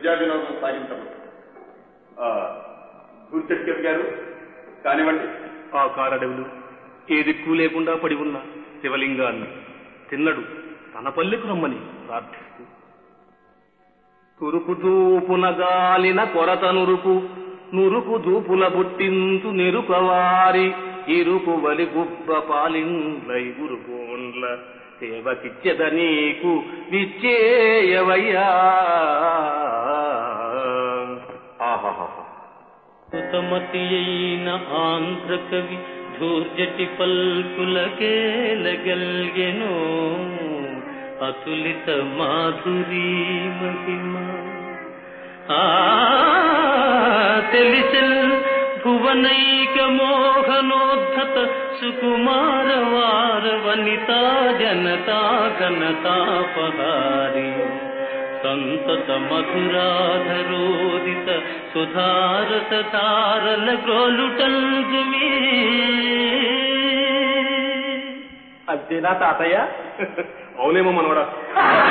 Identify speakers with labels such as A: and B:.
A: విద్యా వినోదం సాగించము గురుచక్రి గారు కానివ్వండి
B: ఆ కారడవులు ఏ దిక్కు లేకుండా పడి ఉన్న శివలింగాన్ని తిన్నడు తన పల్లెకు రమ్మని ప్రార్థిస్తూ కురుకు దూపున గాలిన కొరత నురుకు నురుకు దూపుల బుట్టింతు నెరుకవారి ఇరుకు వలి గుబ్బ పాలిండ్లై గురుగోండ్ల సేవకిచ్చెద నీకు విచ్చేయవయ్యా
A: ఆహాహా
C: సుతమతి అయిన ఆంధ్ర కవి ధూర్జటి పల్కులకేలగల్గెను అతులిత మాధురీ మహిమ ఆ తెలిసెల్ భువనైక మోహనోద్ధత సుకుమార వార వనితా జనతా ఘనతాపహారి సంతత మధురాధరోదిత సుధారత తారల గ్రోలుటల్గుమీ
B: అంతేనా తాతయ్య అవునేమో మనవడా